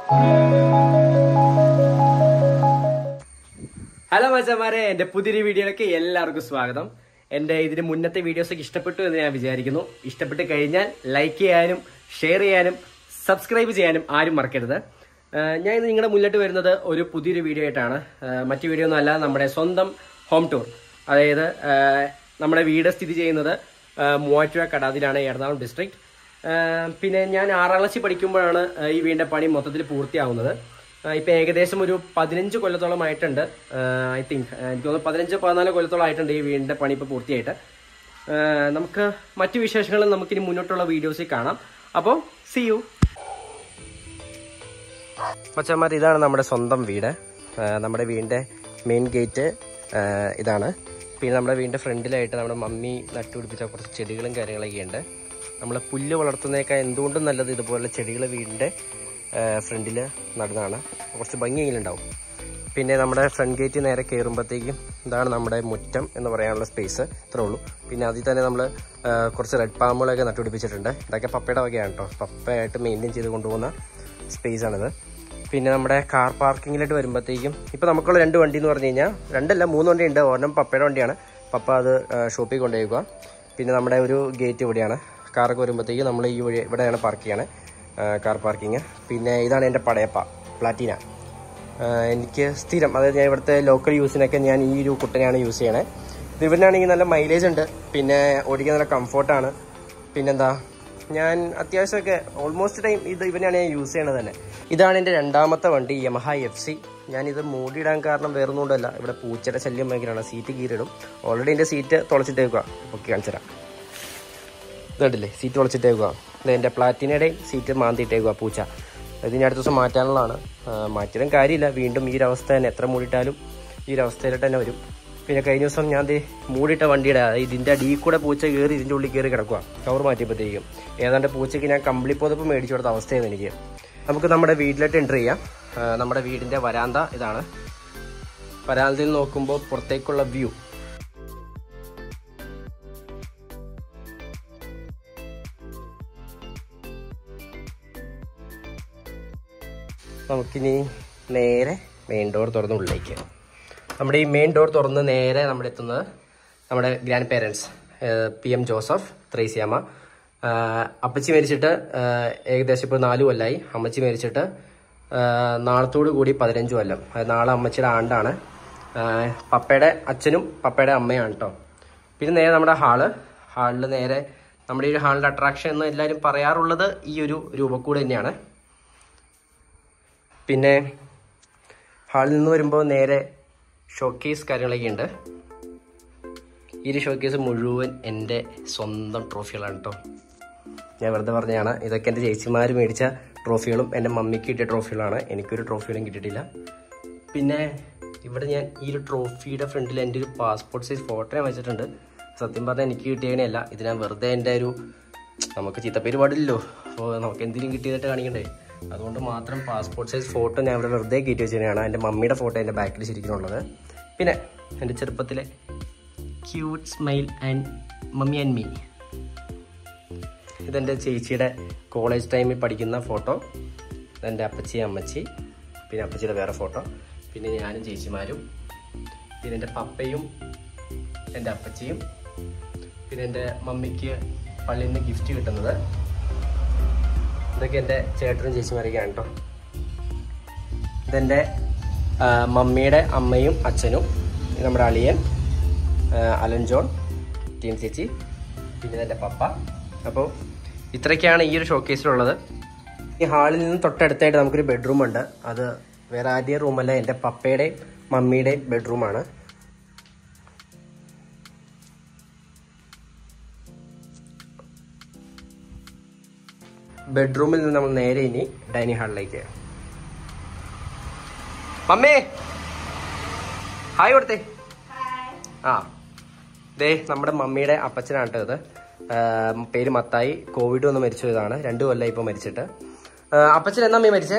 hello മച്ചന്മാരെ എന്റെ പുതിയൊരു വീഡിയോയിലേക്ക് എല്ലാവർക്കും സ്വാഗതം എന്റെ ഇതിന് മുന്നത്തെ വീഡിയോസ് ഒക്കെ ഇഷ്ടപ്പെട്ടു എന്ന് ഞാൻ വിചാരിക്കുന്നു ഇഷ്ടപ്പെട്ട് കഴിഞ്ഞാൽ ലൈക്ക് ചെയ്യാനും ഷെയർ ചെയ്യാനും സബ്സ്ക്രൈബ് ചെയ്യാനും ആരും മറക്കരുത് ആഹ് ഞാൻ ഇന്ന് നിങ്ങളുടെ മുന്നിലോട്ട് വരുന്നത് ഒരു പുതിയൊരു വീഡിയോ ആയിട്ടാണ് ആഹ് മറ്റു വീഡിയോ ഒന്നും അല്ല നമ്മുടെ സ്വന്തം ഹോം ടൂർ അതായത് ആഹ് നമ്മുടെ വീട് സ്ഥിതി ചെയ്യുന്നത് ആഹ് മൂവാറ്റുപുഴ കടാതിലാണ് എറണാകുളം ഡിസ്ട്രിക്ട് പിന്നെ ഞാൻ ആറാം ക്ലാസ്സിൽ പഠിക്കുമ്പോഴാണ് ആഹ് ഈ വീടിന്റെ പണി മൊത്തത്തിൽ പൂർത്തിയാവുന്നത് ആഹ് ഇപ്പൊ ഏകദേശം ഒരു പതിനഞ്ച് കൊല്ലത്തോളം ആയിട്ടുണ്ട് ഐ തിങ്ക് എനിക്ക് തോന്നുന്നു പതിനഞ്ച് പതിനാല് കൊല്ലത്തോളം ആയിട്ടുണ്ട് ഈ വീടിന്റെ പണി ഇപ്പൊ പൂർത്തിയായിട്ട് ആഹ് നമുക്ക് മറ്റു വിശേഷങ്ങളും നമുക്കിനി മുന്നോട്ടുള്ള വീഡിയോസിൽ കാണാം അപ്പോൾ സി യു മച്ചന്മാർ ഇതാണ് നമ്മുടെ സ്വന്തം വീട് ആഹ് നമ്മുടെ വീടിന്റെ മെയിൻ ഗേറ്റ് ഇതാണ് പിന്നെ നമ്മുടെ വീടിന്റെ ഫ്രണ്ടിലായിട്ട് നമ്മുടെ മമ്മി നട്ടുപിടിപ്പിച്ച കുറച്ച് ചെടികളും കാര്യങ്ങളൊക്കെ ഉണ്ട് നമ്മൾ പുല്ല് വളർത്തുന്നേക്കാൾ എന്തുകൊണ്ടും നല്ലത് ഇതുപോലെ ചെടികൾ വീടിന്റെ ഫ്രണ്ടിൽ നടുന്നതാണ് കുറച്ച് ഭംഗിയെങ്കിലും ഉണ്ടാവും പിന്നെ നമ്മുടെ ഫ്രണ്ട് ഗേറ്റ് നേരെ കയറുമ്പോഴത്തേക്കും ഇതാണ് നമ്മുടെ മുറ്റം എന്ന് പറയാനുള്ള സ്പേസ് ഇത്രേ ഉള്ളൂ പിന്നെ അതിൽ തന്നെ നമ്മൾ കുറച്ച് റെഡ് പാമ്പുകളൊക്കെ നട്ടുപിടിപ്പിച്ചിട്ടുണ്ട് ഇതൊക്കെ പപ്പയുടെ വകയാണ് കേട്ടോ പപ്പയായിട്ട് മെയിൻറ്റെയിൻ ചെയ്ത് കൊണ്ടുപോകുന്ന സ്പേസ് ആണിത് പിന്നെ നമ്മുടെ കാർ പാർക്കിങ്ങിലോട്ട് വരുമ്പോഴത്തേക്കും ഇപ്പോൾ നമുക്കുള്ള രണ്ട് വണ്ടി എന്ന് പറഞ്ഞു കഴിഞ്ഞാൽ രണ്ടല്ല മൂന്ന് വണ്ടി ഉണ്ട് ഒരെണ്ണം പപ്പയുടെ വണ്ടിയാണ് പപ്പ അത് ഷോപ്പിൽ കൊണ്ടുപോയിക്കുക പിന്നെ നമ്മുടെ ഒരു ഗേറ്റ് ഇവിടെയാണ് കാറൊക്കെ വരുമ്പോഴത്തേക്കും നമ്മൾ ഈ വഴി ഇവിടെയാണ് പാർക്ക് ചെയ്യാണ് കാർ പാർക്കിങ് പിന്നെ ഇതാണ് എൻ്റെ പടയപ്പ പ്ലാറ്റീന ആഹ് എനിക്ക് സ്ഥിരം അതായത് ഞാൻ ഇവിടുത്തെ ലോക്കൽ യൂസിനൊക്കെ ഞാൻ ഈ ഒരു കുട്ടനെയാണ് യൂസ് ചെയ്യണേ ഇത് ഇവനാണെങ്കിൽ നല്ല മൈലേജ് ഉണ്ട് പിന്നെ ഓടിക്കാൻ നല്ല കംഫോർട്ടാണ് പിന്നെന്താ ഞാൻ അത്യാവശ്യമൊക്കെ ഓൾമോസ്റ്റ് ടൈം ഇത് ഇവനാണ് ഞാൻ യൂസ് ചെയ്യണത് തന്നെ ഇതാണ് എൻ്റെ രണ്ടാമത്തെ വണ്ടി യമഹ എഫ് സി ഞാനിത് മൂടിയിടാൻ കാരണം വേറൊന്നുകൊണ്ടല്ല ഇവിടെ പൂച്ചയുടെ ശല്യം ഭയങ്കരമാണ് സീറ്റ് കീറിടും ഓൾറെഡി എൻ്റെ സീറ്റ് തുളച്ചിട്ടേക്കുക പൊക്കി കാണിച്ചു തരാം ഇതുണ്ടല്ലേ സീറ്റ് തുളച്ചിട്ടേക്കുക ഇത് എൻ്റെ പ്ലാറ്റിനയുടെയും സീറ്റ് മാന്തിയിട്ടേക്കുക പൂച്ച ഇത് ഇനി അടുത്ത ദിവസം മാറ്റാനുള്ളതാണ് ആ, മാറ്റിയാലും കാര്യമില്ല വീണ്ടും ഈ ഒരു അവസ്ഥ തന്നെ എത്ര മൂടിയിട്ടാലും ഈ ഒരു അവസ്ഥയിലോട്ട് തന്നെ വരും പിന്നെ കഴിഞ്ഞ ദിവസം ഞാൻ ദേ മൂടിയിട്ട വണ്ടിയുടെ അതായത് ഇതിൻ്റെ അടിയിൽ കൂടെ പൂച്ച കയറി ഇതിൻ്റെ ഉള്ളിൽ കയറി കിടക്കുക കവർ മാറ്റിയപ്പോഴത്തേക്കും ഏതാണ്ട് പൂച്ചയ്ക്ക് ഞാൻ കമ്പിളിപ്പോതപ്പ് മേടിച്ചു കൊടുത്ത അവസ്ഥയാണ് എനിക്ക് നമുക്ക് നമ്മുടെ വീട്ടിലോട്ട് എൻ്റർ ചെയ്യാം ആ, നമ്മുടെ വീടിൻ്റെ വരാന്ത ഇതാണ് വരാന്തയിൽ നോക്കുമ്പോൾ പുറത്തേക്കുള്ള വ്യൂ നമുക്കിനി നേരെ മെയിൻ ഡോർ തുറന്ന് ഉള്ളിലേക്ക് നമ്മുടെ ഈ മെയിൻ ഡോർ തുറന്ന് നേരെ നമ്മൾ എത്തുന്നത് നമ്മുടെ grandparents P M Joseph Thresiamma ആഹ് അപ്പച്ചി മരിച്ചിട്ട് ആഹ് ഏകദേശം ഇപ്പോൾ നാല് കൊല്ലമായി അമ്മച്ചി മരിച്ചിട്ട് ആഹ് നാളത്തോടു കൂടി പതിനഞ്ച് കൊല്ലം അത് നാളെ അമ്മച്ചിയുടെ ആണ്ടാണ് ആഹ് പപ്പയുടെ അച്ഛനും പപ്പയുടെ അമ്മയാണ് കേട്ടോ പിന്നെ നേരെ നമ്മുടെ ഹാള് ഹാളിൽ നേരെ നമ്മുടെ ഈ ഒരു ഹാളിൻ്റെ അട്രാക്ഷൻ എന്ന് എല്ലാവരും പറയാറുള്ളത് ഈ ഒരു രൂപക്കൂട് തന്നെയാണ് പിന്നെ ഹാളിൽ നിന്ന് വരുമ്പോൾ നേരെ ഷോക്കേസ് കാര്യങ്ങളൊക്കെ ഉണ്ട് ഈ ഒരു ഷോക്കേസ് മുഴുവൻ എൻ്റെ സ്വന്തം ട്രോഫികളാണ് കേട്ടോ ഞാൻ വെറുതെ പറഞ്ഞതാണ് ഇതൊക്കെ എൻ്റെ ചേച്ചിമാർ മേടിച്ച ട്രോഫികളും എൻ്റെ മമ്മിക്ക് കിട്ടിയ ട്രോഫികളാണ് എനിക്കൊരു ട്രോഫികളും കിട്ടിയിട്ടില്ല പിന്നെ ഇവിടെ ഞാൻ ഈ ഒരു ട്രോഫിയുടെ ഫ്രണ്ടിൽ എൻ്റെ ഒരു പാസ്പോർട്ട് സൈസ് ഫോട്ടോ ഞാൻ വെച്ചിട്ടുണ്ട് സത്യം പറഞ്ഞാൽ എനിക്ക് കിട്ടിയതിനല്ല ഇത് ഞാൻ വെറുതെ എൻ്റെ ഒരു നമുക്ക് ചീത്തപ്പേര് പാടില്ലല്ലോ അപ്പോൾ നമുക്ക് എന്തെങ്കിലും കിട്ടിയതായിട്ട് കാണിക്കണ്ടേ അതുകൊണ്ട് മാത്രം പാസ്പോർട്ട് സൈസ് ഫോട്ടോ ഞാൻ ഇവിടെ വെറുതെ കയറ്റി വെച്ചതിനാണ് എൻ്റെ മമ്മിയുടെ ഫോട്ടോ എൻ്റെ ബാക്കിൽ ശരിക്കുള്ളത് പിന്നെ എൻ്റെ ചെറുപ്പത്തിലെ cute smile and mummy and me ഇതെൻ്റെ ചേച്ചിയുടെ കോളേജ് ടൈമിൽ പഠിക്കുന്ന ഫോട്ടോ ഇതെൻ്റെ അപ്പച്ചി അമ്മച്ചി പിന്നെ അപ്പച്ചിയുടെ വേറെ ഫോട്ടോ പിന്നെ ഞാനും ചേച്ചിമാരും പിന്നെ എൻ്റെ പപ്പയും എൻ്റെ അപ്പച്ചിയും പിന്നെ എൻ്റെ മമ്മിക്ക് പള്ളിയിൽ നിന്ന് ഗിഫ്റ്റ് കിട്ടുന്നത് ഇതൊക്കെ എൻ്റെ ചേട്ടനും ചേച്ചിമാരൊക്കെയാണ് കേട്ടോ ഇതെൻ്റെ ആ, മമ്മിയുടെ അമ്മയും അച്ഛനും ഇത് നമ്മുടെ അളിയൻ ആ, അലൻ ജോൺ ടീം ചേച്ചി പിന്നെ എൻ്റെ പപ്പ അപ്പോൾ ഇത്രയൊക്കെയാണ് ഈ ഒരു ഷോക്കേസിലുള്ളത് ഈ ഹാളിൽ നിന്ന് തൊട്ടടുത്തായിട്ട് നമുക്കൊരു ബെഡ്റൂം ഉണ്ട് അത് വേറെ ആരുടെയും റൂമല്ല എൻ്റെ പപ്പയുടെയും മമ്മിയുടെയും ബെഡ്റൂമാണ് ബെഡ്റൂമിൽ നിന്ന് നമ്മൾ നേരെ ഇനി ഡൈനിങ് ഹാളിലേക്ക് മമ്മേ ഹായ് കൊടുത്തേ ആ ദേ നമ്മുടെ മമ്മിയുടെ അപ്പച്ചനാണ് കേട്ടോ ഇത് ആ, പേര് മത്തായി കോവിഡ് വന്ന് മരിച്ചു ഇതാണ് രണ്ടു കൊല്ലം ഇപ്പൊ മരിച്ചിട്ട് ആ, അപ്പച്ചൻ എന്നാ മേ മരിച്ചേ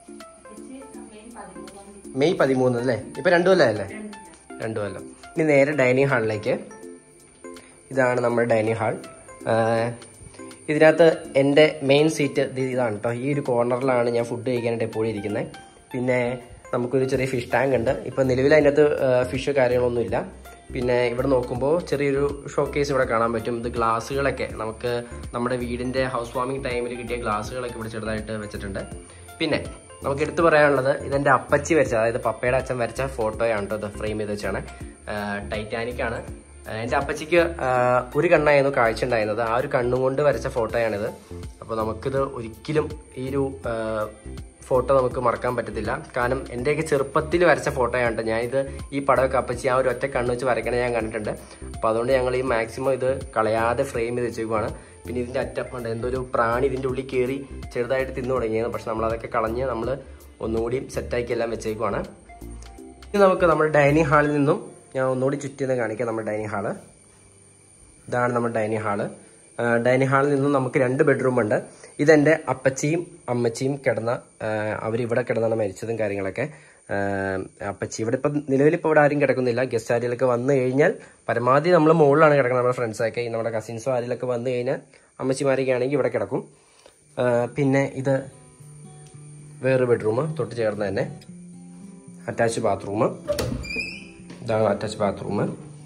മെയ് പതിമൂന്ന് അല്ലേ ഇപ്പൊ രണ്ടു കൊല്ലം അല്ലേ രണ്ടു കൊല്ലം ഇനി നേരെ ഡൈനിങ് ഹാളിലേക്ക് ഇതാണ് നമ്മുടെ ഡൈനിങ് ഹാൾ ഇതിനകത്ത് എൻ്റെ മെയിൻ സീറ്റ് ഇതാണ് കേട്ടോ ഈ ഒരു കോർണറിലാണ് ഞാൻ ഫുഡ് കഴിക്കാനായിട്ട് എപ്പോഴും ഇരിക്കുന്നത് പിന്നെ നമുക്കൊരു ചെറിയ ഫിഷ് ടാങ്ക് ഉണ്ട് ഇപ്പം നിലവിൽ അതിനകത്ത് ഫിഷ് കാര്യങ്ങളൊന്നുമില്ല പിന്നെ ഇവിടെ നോക്കുമ്പോൾ ചെറിയൊരു ഷോക്കേസ് ഇവിടെ കാണാൻ പറ്റും ഇത് ഗ്ലാസ്സുകളൊക്കെ നമുക്ക് നമ്മുടെ വീടിൻ്റെ ഹൗസ് വാമിംഗ് ടൈമിൽ കിട്ടിയ ഗ്ലാസ്സുകളൊക്കെ ഇവിടെ ചെറുതായിട്ട് വെച്ചിട്ടുണ്ട് പിന്നെ നമുക്ക് എടുത്തു പറയാനുള്ളത് ഇതെൻ്റെ അപ്പച്ചി വരച്ച അതായത് പപ്പയുടെ അച്ഛൻ വരച്ച ഫോട്ടോയാണ് കേട്ടോ ഇത് ഫ്രെയിം ചെയ്ത് വെച്ചാണ് ടൈറ്റാനിക് ആണ് ആഹ് എൻ്റെ അപ്പച്ചിക്ക് ആഹ് ഒരു കണ്ണായിരുന്നു കാഴ്ച ഉണ്ടായിരുന്നത് ആ ഒരു കണ്ണും കൊണ്ട് വരച്ച ഫോട്ടോയാണിത് അപ്പോൾ നമുക്കിത് ഒരിക്കലും ഈ ഒരു ആഹ് ഫോട്ടോ നമുക്ക് മറക്കാൻ പറ്റത്തില്ല കാരണം എൻ്റെയൊക്കെ ചെറുപ്പത്തിൽ വരച്ച ഫോട്ടോയാണ് ഞാനിത് ഈ പടമൊക്കെ അപ്പച്ചി ആ ഒരു ഒറ്റ കണ്ണ് വെച്ച് വരയ്ക്കണേ ഞാൻ കണ്ടിട്ടുണ്ട് അപ്പോൾ അതുകൊണ്ട് ഞങ്ങൾ ഈ മാക്സിമം ഇത് കളയാതെ ഫ്രെയിം ചെയ്ത് വെച്ചേക്കുവാണ് പിന്നെ ഇതിൻ്റെ അറ്റപ്പുണ്ട് എന്തോ ഒരു പ്രാണി ഇതിൻ്റെ ഉള്ളിൽ കയറി ചെറുതായിട്ട് തിന്നു തുടങ്ങിയത് പക്ഷെ നമ്മളതൊക്കെ കളഞ്ഞ് നമ്മൾ ഒന്നുകൂടി സെറ്റാക്കി എല്ലാം വെച്ചേക്കുവാണ് ഇനി നമുക്ക് നമ്മുടെ ഡൈനിങ് ഹാളിൽ നിന്നും ഞാൻ ഒന്നുകൂടി ചുറ്റിന്ന് കാണിക്കാം നമ്മുടെ ഡൈനിങ് ഹാള് ഇതാണ് നമ്മുടെ ഡൈനിങ് ഹാള് ഡൈനിങ് ഹാളിൽ നിന്നും നമുക്ക് രണ്ട് ബെഡ്റൂം ഉണ്ട് ഇതെൻ്റെ അപ്പച്ചിയും അമ്മച്ചിയും കിടന്ന അവരിവിടെ കിടന്നാണ് മരിച്ചതും കാര്യങ്ങളൊക്കെ ആ, അപ്പച്ചി ഇവിടെ ഇപ്പം നിലവിൽ ഇപ്പോൾ ഇവിടെ ആരും കിടക്കുന്നില്ല ഗസ്റ്റ് ആരെങ്കിലൊക്കെ വന്നു കഴിഞ്ഞാൽ പരമാവധി നമ്മൾ മുകളിലാണ് കിടക്കുന്നത് നമ്മുടെ ഫ്രണ്ട്സൊക്കെ ഈ നമ്മുടെ കസിൻസോ ആരെങ്കിലൊക്കെ വന്നു കഴിഞ്ഞാൽ അമ്മച്ചിമാരൊക്കെ ആണെങ്കിൽ ഇവിടെ കിടക്കും ആ, പിന്നെ ഇത് വേറൊരു ബെഡ്റൂം തൊട്ട് ചേർന്ന് തന്നെ അറ്റാച്ച് ബാത്റൂം ഇതാണ് അറ്റാച്ച് ബാത്റൂം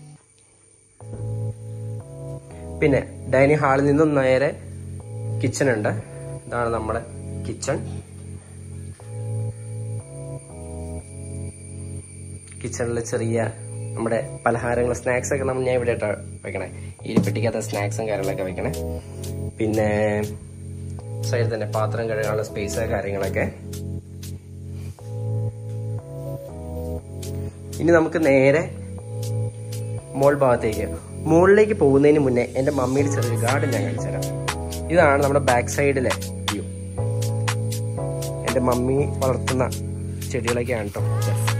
പിന്നെ ഡൈനിങ് ഹാളിൽ നിന്നും നേരെ കിച്ചൺ ഉണ്ട് ഇതാണ് നമ്മുടെ കിച്ചൺ കിച്ചണിൽ ചെറിയ നമ്മുടെ പലഹാരങ്ങൾ സ്നാക്സ് ഒക്കെ നമ്മൾ ഞാൻ ഇവിടെ ഇട്ടാ വെക്കണേ ഈ പെട്ടിക്കകത്ത് സ്നാക്സും കാര്യങ്ങളൊക്കെ വെക്കണേ പിന്നെ സൈഡിൽ തന്നെ പാത്രം കഴുകാനുള്ള സ്പേസ് കാര്യങ്ങളൊക്കെ ഇനി നമുക്ക് നേരെ മോൾ ഭാഗത്തേക്ക് മുകളിലേക്ക് പോകുന്നതിന് മുന്നേ എൻ്റെ മമ്മിയുടെ ചെറിയൊരു ഗാർഡൻ ഞാൻ കാണിച്ചു തരാം ഇതാണ് നമ്മുടെ ബാക്ക് സൈഡിലെ വ്യൂ എൻ്റെ മമ്മി വളർത്തുന്ന ചെടികളൊക്കെയാണ് കേട്ടോ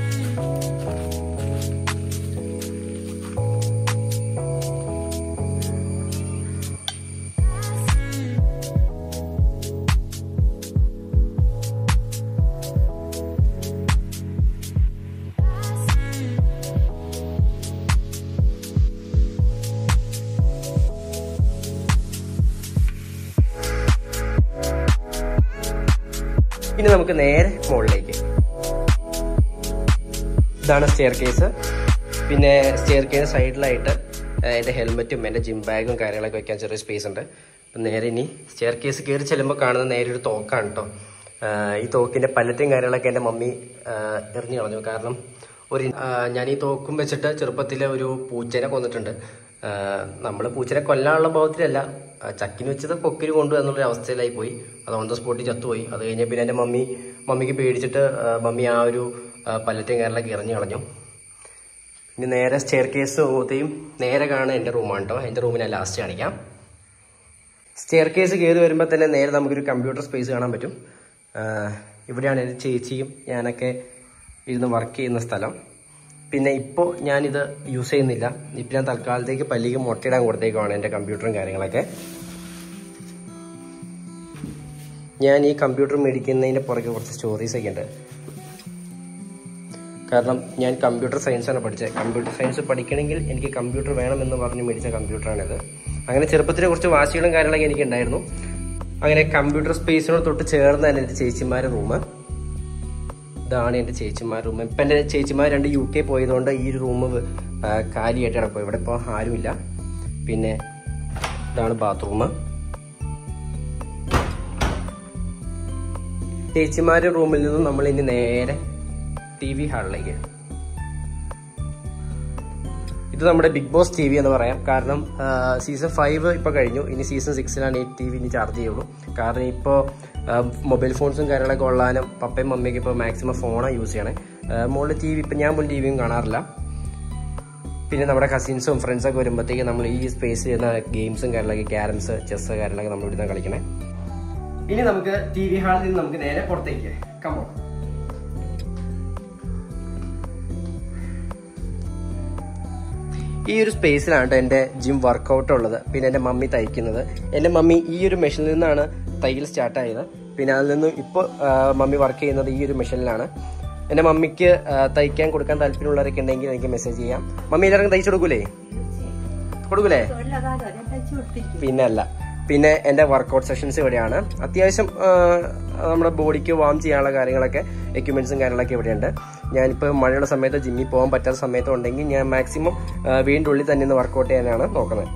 ഇനി നമുക്ക് നേരെ മുകളിലേക്ക് ഇതാണ് സ്റ്റെയർ കേസ് പിന്നെ സ്റ്റെയർ കേസ് സൈഡിലായിട്ട് എൻ്റെ ഹെൽമെറ്റും എൻ്റെ ജിം ബാഗും കാര്യങ്ങളൊക്കെ വെക്കാൻ ചെറിയ സ്പേസ് ഉണ്ട് അപ്പം നേരെ ഇനി സ്റ്റെയർ കേസ് കയറി ചെല്ലുമ്പോൾ കാണുന്ന നേരെ ഒരു തോക്കാണ് കേട്ടോ ഈ തോക്കിൻ്റെ പല്ലറ്റും കാര്യങ്ങളൊക്കെ എൻ്റെ മമ്മി ആ, എറിഞ്ഞു കളഞ്ഞു കാരണം ഒരു ആ, ഞാൻ ഈ തോക്കും വെച്ചിട്ട് ചെറുപ്പത്തിൽ ഒരു പൂച്ചേനെ കൊന്നിട്ടുണ്ട് നമ്മൾ പൂച്ചനെ കൊല്ലാനുള്ള ഭാവത്തിലല്ല ആ, ചക്കിന് വെച്ചത് കൊക്കിന് കൊണ്ടു എന്നുള്ള അവസ്ഥയിലായി പോയി അത് ഓൺ ദ സ്പോട്ടിൽ ചത്തുപോയി അത് കഴിഞ്ഞ് പിന്നെ എൻ്റെ മമ്മി മമ്മിക്ക് പേടിച്ചിട്ട് ആ, മമ്മി ആ ഒരു ആ, പല്ലറ്റും കാര്യങ്ങളൊക്കെ എറിഞ്ഞു കളഞ്ഞു ഇനി നേരെ സ്റ്റെയർ കേസ് പോകത്തെയും നേരെ കാണുന്ന എൻ്റെ റൂമാണ് കേട്ടോ എൻ്റെ റൂമിനെ ലാസ്റ്റ് കാണിക്കാം സ്റ്റെയർ കേസ് കയറി വരുമ്പോൾ തന്നെ നേരെ നമുക്കൊരു കമ്പ്യൂട്ടർ സ്പേസ് കാണാൻ പറ്റും ആഹ് ഇവിടെയാണ് എൻ്റെ ചേച്ചിയും ഞാനൊക്കെ ഇരുന്ന് വർക്ക് ചെയ്യുന്ന സ്ഥലം പിന്നെ ഇപ്പോൾ ഞാനിത് യൂസ് ചെയ്യുന്നില്ല ഇപ്പം ഞാൻ തൽക്കാലത്തേക്ക് പല്ലിക്ക് മുട്ടയിടാൻ കൊടുത്തേക്കുവാണ് എൻ്റെ കമ്പ്യൂട്ടറും കാര്യങ്ങളൊക്കെ ഞാൻ ഈ കമ്പ്യൂട്ടർ മേടിക്കുന്നതിൻ്റെ പുറകെ കുറച്ച് സ്റ്റോറീസ് ഒക്കെ ഉണ്ട് കാരണം ഞാൻ കമ്പ്യൂട്ടർ സയൻസാണ് പഠിച്ചത് കമ്പ്യൂട്ടർ സയൻസ് പഠിക്കണമെങ്കിൽ എനിക്ക് കമ്പ്യൂട്ടർ വേണമെന്ന് പറഞ്ഞ് മേടിച്ച കമ്പ്യൂട്ടറാണിത് അങ്ങനെ ചെറുപ്പത്തിൽ കുറച്ച് വാശികളും കാര്യങ്ങളൊക്കെ എനിക്ക് ഉണ്ടായിരുന്നു അങ്ങനെ കമ്പ്യൂട്ടർ സ്പേസിനോട് തൊട്ട് ചേർന്ന് തന്നെ എൻ്റെ ചേച്ചിമാരുടെ റൂം ഇതാണ് എൻ്റെ ചേച്ചിമാരുടെ റൂം ഇപ്പം എൻ്റെ ചേച്ചിമാർ രണ്ട് യു കെ പോയതുകൊണ്ട് ഈ ഒരു റൂം കാലിയായിട്ട് കിടക്കും ഇവിടെ ഇപ്പോൾ ആരുമില്ല പിന്നെ ഇതാണ് ബാത്റൂം ചേച്ചിമാരുടെ റൂമിൽ നിന്നും നമ്മൾ ഇനി നേരെ ടി വി ഹാളിലേക്ക് ഇത് നമ്മുടെ ബിഗ് ബോസ് ടി വി എന്ന് പറയാം കാരണം സീസൺ ഫൈവ് ഇപ്പോൾ കഴിഞ്ഞു ഇനി സീസൺ സിക്സിലാണ് ഈ ടി വി ഇനി ചാർജ് ചെയ്യുള്ളൂ കാരണം ഇപ്പോൾ മൊബൈൽ ഫോൺസും കാര്യങ്ങളൊക്കെ ഉള്ളാനും പപ്പയും മമ്മിയൊക്കെ ഇപ്പോൾ മാക്സിമം ഫോണാണ് യൂസ് ചെയ്യണേ മുകളിൽ ടി വി ഇപ്പം ഞാൻ പോലും ടി വിയും കാണാറില്ല പിന്നെ നമ്മുടെ കസിൻസും ഫ്രണ്ട്സൊക്കെ വരുമ്പോഴത്തേക്ക് നമ്മൾ ഈ സ്പേസ് ചെയ്യുന്ന ഗെയിംസും കാര്യങ്ങളൊക്കെ ക്യാരംസ് ചെസ് കാര്യങ്ങളൊക്കെ നമ്മൾ ഇവിടുന്ന് കളിക്കണേ ഇനി നമുക്ക് ടി വി ഹാളിൽ നിന്ന് നമുക്ക് നേരെ പുറത്തേക്ക് കമോ ഈ ഒരു സ്പേസിലാണ് ട്ടോ എൻ്റെ ജിം വർക്കൗട്ട് ഉള്ളത് പിന്നെ എൻ്റെ മമ്മി തയ്ക്കുന്നത് എൻ്റെ മമ്മി ഈ ഒരു മെഷീനിൽ നിന്നാണ് തയ്യൽ സ്റ്റാർട്ട് ആയത് പിന്നെ അതിൽ നിന്നും ഇപ്പോൾ മമ്മി വർക്ക് ചെയ്യുന്നത് ഈ ഒരു മെഷീനിലാണ് എൻ്റെ മമ്മിക്ക് ആ, തയ്ക്കാൻ കൊടുക്കാൻ താല്പര്യമുള്ളവരൊക്കെ ഉണ്ടെങ്കിൽ എനിക്ക് മെസ്സേജ് ചെയ്യാം മമ്മി എല്ലാവർക്കും തയ്ച്ചു കൊടുക്കൂലേ കൊടുക്കൂലേ പിന്നെ അല്ല പിന്നെ എൻ്റെ വർക്കൗട്ട് സെഷൻസ് ഇവിടെയാണ് അത്യാവശ്യം ആ, നമ്മുടെ ബോഡിക്ക് വാം ചെയ്യാനുള്ള കാര്യങ്ങളൊക്കെ എക്യുപ്മെന്റ്സും കാര്യങ്ങളൊക്കെ ഇവിടെയുണ്ട് ഞാനിപ്പോൾ മഴയുള്ള സമയത്ത് ജിമ്മിൽ പോകാൻ പറ്റാത്ത സമയത്ത് ഉണ്ടെങ്കിൽ ഞാൻ മാക്സിമം വീടിൻ്റെ ഉള്ളിൽ തന്നെ നിന്ന് വർക്കൗട്ട് ചെയ്യാനാണ് നോക്കുന്നത്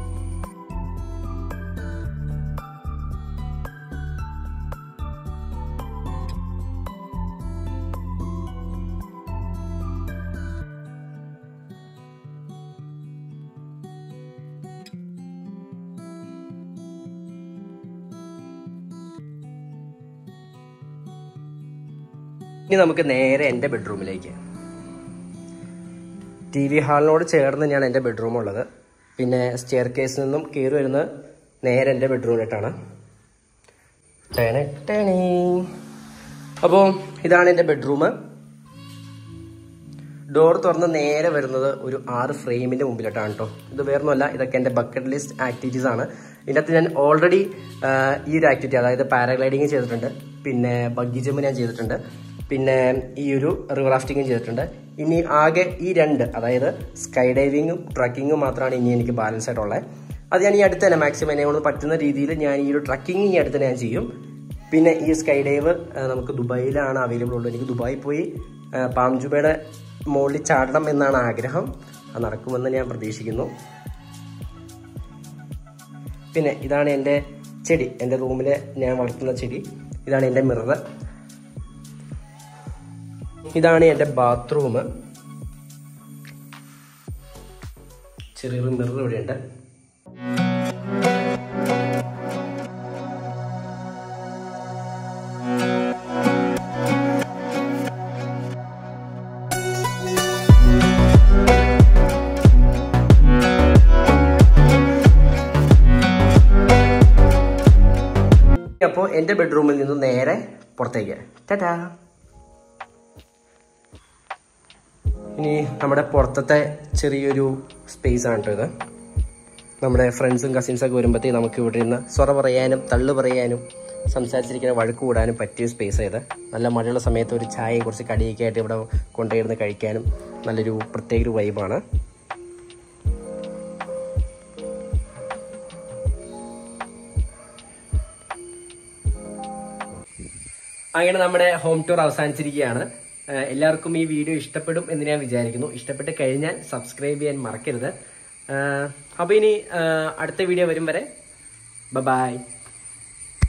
ഇനി നമുക്ക് നേരെ എൻ്റെ ബെഡ്റൂമിലേക്ക് ടി വി ഹാളിനോട് ചേർന്ന് തന്നെയാണ് എൻ്റെ ബെഡ്റൂം ഉള്ളത് പിന്നെ സ്റ്റെയർ കേസിൽ നിന്നും കയറി വരുന്നത് നേരെ എൻ്റെ ബെഡ്റൂമിലോട്ടാണ് അപ്പോൾ ഇതാണ് എൻ്റെ ബെഡ്റൂം ഡോർ തുറന്ന് നേരെ വരുന്നത് ഒരു ആറ് ഫ്രെയിമിന്റെ മുമ്പിലോട്ടാണ് കേട്ടോ ഇത് വേറൊന്നുമല്ല ഇതൊക്കെ എൻ്റെ ബക്കറ്റ് ലിസ്റ്റ് ആക്ടിവിറ്റീസ് ആണ് ഇതിനകത്ത് ഞാൻ ഓൾറെഡി ഈ ഒരു ആക്ടിവിറ്റി അതായത് പാരാഗ്ലൈഡിങ് ചെയ്തിട്ടുണ്ട് പിന്നെ ബഗ്ഗി ജമ്പ് ഞാൻ ചെയ്തിട്ടുണ്ട് പിന്നെ ഈ ഒരു റിവർ റാഫ്റ്റിങ്ങും ചെയ്തിട്ടുണ്ട് ഇനി ആകെ ഈ രണ്ട് അതായത് സ്കൈ ഡൈവിങ്ങും ട്രക്കിങ്ങും മാത്രമാണ് ഇനി എനിക്ക് ബാലൻസ് ആയിട്ടുള്ളത് അത് ഞാൻ ഈ അടുത്ത് തന്നെ മാക്സിമം എന്നെ കൊണ്ട് പറ്റുന്ന രീതിയിൽ ഞാൻ ഈ ഒരു ട്രക്കിങ് ഈ അടുത്ത് തന്നെ ഞാൻ ചെയ്യും പിന്നെ ഈ സ്കൈ ഡൈവ് നമുക്ക് ദുബായിലാണ് അവൈലബിൾ ഉള്ളത് എനിക്ക് ദുബായിൽ പോയി ആ, പാംജുബയുടെ മുകളിൽ ചാടണം എന്നാണ് ആഗ്രഹം അത് നടക്കുമെന്ന് ഞാൻ പ്രതീക്ഷിക്കുന്നു പിന്നെ ഇതാണ് എൻ്റെ ചെടി എൻ്റെ റൂമിൽ ഞാൻ വളർത്തുന്ന ചെടി ഇതാണ് എൻ്റെ മിറർ ഇതാണ് എൻ്റെ ബാത്റൂം ചെറിയൊരു മിറർ ഇവിടെയുണ്ട് അപ്പോൾ എൻ്റെ ബെഡ്റൂമിൽ നിന്ന് നേരെ പുറത്തേക്ക് ടാറ്റാ ഇനി നമ്മുടെ പുറത്തത്തെ ചെറിയൊരു സ്പേസ് ആണ് കേട്ടോ ഇത് നമ്മുടെ ഫ്രണ്ട്സും കസിൻസൊക്കെ വരുമ്പോഴത്തേക്ക് നമുക്ക് ഇവിടെ ഇരുന്ന് സ്വറ പറയാനും തള്ളു പറയാനും സംസാരിച്ചിരിക്കുന്ന വഴക്ക് കൂടാനും പറ്റിയ സ്പേസ് ഇത് നല്ല മഴയുള്ള സമയത്ത് ഒരു ചായയും കുറച്ച് കടിയൊക്കെ ആയിട്ട് ഇവിടെ കൊണ്ടുപോയിരുന്ന് കഴിക്കാനും നല്ലൊരു പ്രത്യേക ഒരു വൈബാണ് അങ്ങനെ നമ്മുടെ ഹോം ടൂർ അവസാനിച്ചിരിക്കുകയാണ് ഏഹ് എല്ലാവർക്കും ഈ വീഡിയോ ഇഷ്ടപ്പെടും എന്ന് ഞാൻ വിചാരിക്കുന്നു ഇഷ്ടപ്പെട്ട് കഴിഞ്ഞാൽ സബ്സ്ക്രൈബ് ചെയ്യാൻ മറക്കരുത് അപ്പോൾ ഇനി ഏഹ് അടുത്ത വീഡിയോ വരും വരെ ബൈ